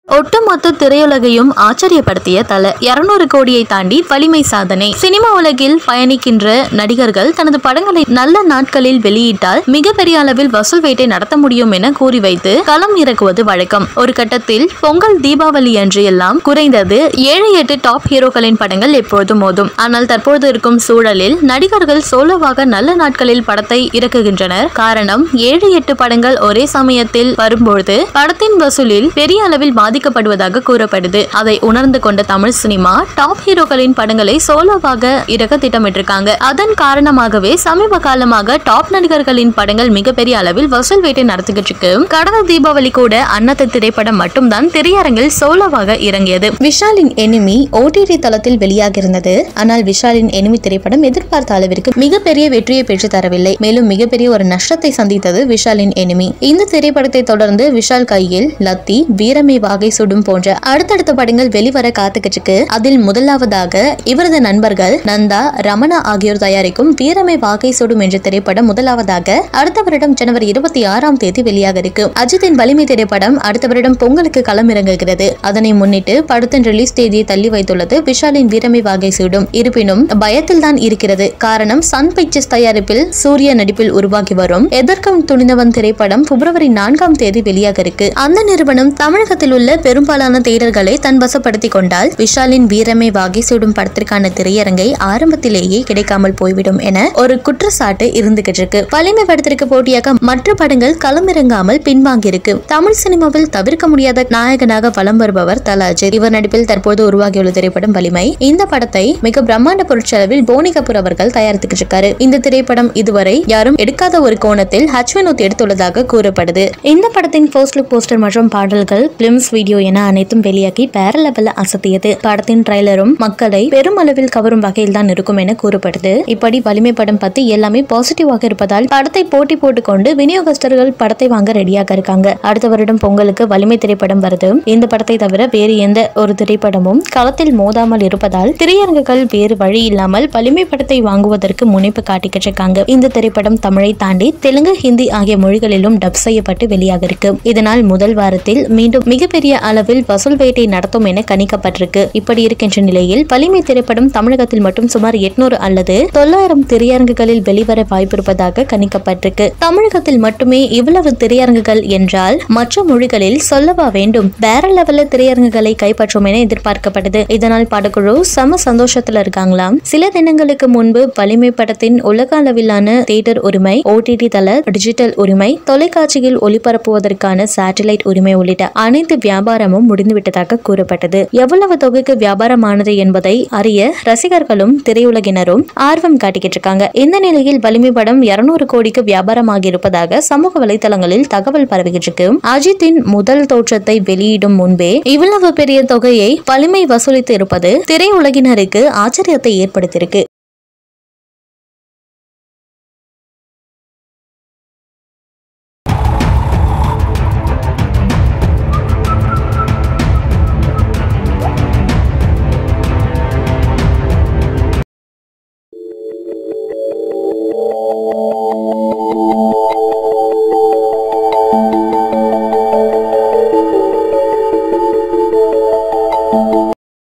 ஒட்டுமொத்த திரையுலகையும் ஆச்சரியப்படுத்திய தல இருநூறு கோடியை தாண்டி வலிமை சாதனை சினிமா உலகில் பயணிக்கின்ற நடிகர்கள் தனது படங்களை நல்ல நாட்களில் வெளியிட்டால் மிகப்பெரிய அளவில் வசூல் வேட்டை நடத்த முடியும் என கூறி வைத்து களம் இறக்குவது வழக்கம் ஒரு கட்டத்தில் பொங்கல் தீபாவளி அன்று எல்லாம் குறைந்தது ஏழு எட்டு டாப் ஹீரோக்களின் படங்கள் எப்பொழுதும் மோதும் ஆனால் தற்போது இருக்கும் சூழலில் நடிகர்கள் சோலோவாக நல்ல நாட்களில் படத்தை இறக்குகின்றனர் காரணம் ஏழு எட்டு படங்கள் ஒரே சமயத்தில் வரும்பொழுது படத்தின் வசூலில் பெரிய அளவில் பாதிக்கப்படுவதாக கூறப்படுது அதை உணர்ந்து கொண்ட தமிழ் சினிமா டாப் ஹீரோக்களின் படங்களை சோலோவாக இறக்க திட்டமிட்டிருக்காங்க அதன் காரணமாகவே சமீப காலமாக டாப் நடிகர்களின் படங்கள் மிகப்பெரிய அளவில் வசூல் வேட்டை நடத்திக்கிட்டு இருக்கு கடந்த தீபாவளி கூட அன்னத்து திரைப்படம் மட்டும்தான் திரையரங்கில் சோலோவாக இறங்கியது விஷாலின் எனிமி ஓடிடி தளத்தில் வெளியாகியிருந்தது ஆனால் விஷாலின் எனிமி திரைப்படம் எதிர்பார்த்த அளவிற்கு மிகப்பெரிய வெற்றியை பெற்று தரவில்லை மேலும் மிகப்பெரிய ஒரு நஷ்டத்தை சந்தித்தது விஷாலின் எனிமி இந்த திரைப்படத்தை தொடர்ந்து விஷால் கையில் லத்தி வீரமே வாகை சுடும் போன்ற அடுத்தடுத்த படங்கள் வெளிவர காத்துக்கிட்டு இருக்கு அதில் முதலாவதாக இவரது நண்பர்கள் நந்தா ரமணா ஆகியோர் தயாரிக்கும் வீரமே வாகை சுடும் என்ற திரைப்படம் முதலாவதாக அடுத்த வருடம் ஜனவரி இருபத்தி ஆறாம் தேதி வெளியாக இருக்கு அஜித்தின் வலிமை திரைப்படம் அடுத்த வருடம் பொங்கலுக்கு களமிறங்குகிறது அதனை முன்னிட்டு படத்தின் ரிலீஸ் தேதியை தள்ளி வைத்துள்ளது விஷாலின் வீரமை வாகை சூடும் இருப்பினும் பயத்தில் தான் இருக்கிறது காரணம் சன் பிக்சர்ஸ் தயாரிப்பில் சூர்யா நடிப்பில் உருவாகி வரும் எதற்கும் துணிந்தவன் திரைப்படம் பிப்ரவரி நான்காம் தேதி வெளியாக இருக்கு அந்த நிறுவனம் தமிழகத்தில் உள்ள பெரும்பாலான தேடர்களை தன் வசப்படுத்திக் கொண்டால் விஷாலின் வீரமை வாகை சூடும் படத்திற்கான திரையரங்கை ஆரம்பத்திலேயே கிடைக்காமல் போய்விடும் என ஒரு குற்றச்சாட்டு இருந்துகிட்டு இருக்கு வலிமை படத்திற்கு போட்டியாக மற்ற படங்கள் களமிறங்காமல் பின்வாங்கி இருக்கு தமிழ் சினிமாவில் தவிர்க்க முடியாத நாயகனாக வலம் வருபவர் தல அஜித் இவர் நடிப்பில் தற்போது உருவாகியுள்ள திரைப்படம் வலிமை இந்த படத்தை மிக பிரம்மாண்ட பொருட்செலவில் போனி கபூர் அவர்கள் தயாரித்துக்கிட்டு இருக்காரு இந்த திரைப்படம் இதுவரை யாரும் எடுக்காத ஒரு கோணத்தில் ஹச் வினோத் எடுத்துள்ளதாக கூறப்படுது இந்த படத்தின் ஃபர்ஸ்ட் லுக் போஸ்டர் மற்றும் பாடல்கள் பிலிம்ஸ் வீடியோ என அனைத்தும் வெளியாகி வேற லெவல்ல அசத்தியது படத்தின் ட்ரைலரும் மக்களை பெரும் அளவில் கவரும் வகையில் தான் இருக்கும் என கூறப்படுது இப்படி வலிமை படம் பத்தி எல்லாமே பாசிட்டிவாக இருப்பதால் படத்தை போட்டி போட்டுக்கொண்டு விநியோகஸ்தர்கள் படத்தை வாங்க ரெடியாக இருக்காங்க அடுத்த வருடம் பொங்கலுக்கு வலிமை திரைப்படம் வருது இந்த படத்தை தவிர வேறு எந்த ஒரு திரைப்படமும் களத்தில் மோதாமல் இருப்பதால் திரையரங்குகள் வேறு வழி இல்லாமல் வலிமை படத்தை வாங்குவதற்கு முனைப்பு காட்டிக்கிட்டு இருக்காங்க இந்த திரைப்படம் தமிழை தாண்டி தெலுங்கு ஹிந்தி ஆகிய மொழிகளிலும் டப் செய்யப்பட்டு வெளியாக இருக்கு இதனால் முதல் வாரத்தில் மீண்டும் மிகப்பெரிய அளவில் வசூல் வேட்டை நடத்தும் என கணிக்கப்பட்டிருக்கு இப்படி இருக்கின்ற நிலையில் வலிமை திரைப்படம் தமிழகத்தில் மட்டும் சுமார் எட்நூறு அல்லது தொள்ளாயிரம் திரையரங்குகளில் வெளிவர வாய்ப்பிருப்பதாக கணிக்கப்பட்டிருக்கு தமிழகத்தில் மட்டுமே இவ்வளவு திரையரங்குகள் என்றால் மற்ற மொழிகளில் சொல்லவா வேண்டும் வேற லெவல்ல திரையரங்குகளை கைப்பற்றும் என எதிர்பார்க்கப்பட்டது இதனால் படக்குழு சம சந்தோஷத்துல இருக்காங்களாம் சில தினங்களுக்கு முன்பு வலிமை படத்தின் உலக அளவிலான தியேட்டர் உரிமை ஓடிடி தள டிஜிட்டல் உரிமை தொலைக்காட்சியில் ஒளிபரப்புவதற்கான சேட்டலைட் உரிமை உள்ளிட்ட அனைத்து வியாபாரமும் முடிந்துவிட்டதாக கூறப்பட்டது எவ்வளவு தொகைக்கு வியாபாரமானது என்பதை அறிய ரசிகர்களும் திரையுலகினரும் ஆர்வம் காட்டிக்கிட்டு இருக்காங்க இந்த நிலையில் வலிமை படம் இருநூறு கோடிக்கு வியாபாரமாகி இருப்பதாக சமூக வலைதளங்களில் தகவல் பரவிக்கிட்டு இருக்கு அஜித்தின் முதல் தோற்றத்தை வெளியிடும் முன்பே இவ்வளவு பெரிய தொகையை வலிமை வசூலித்து இருப்பது திரையுலகினருக்கு ஆச்சரியத்தை ஏற்படுத்தியிருக்கு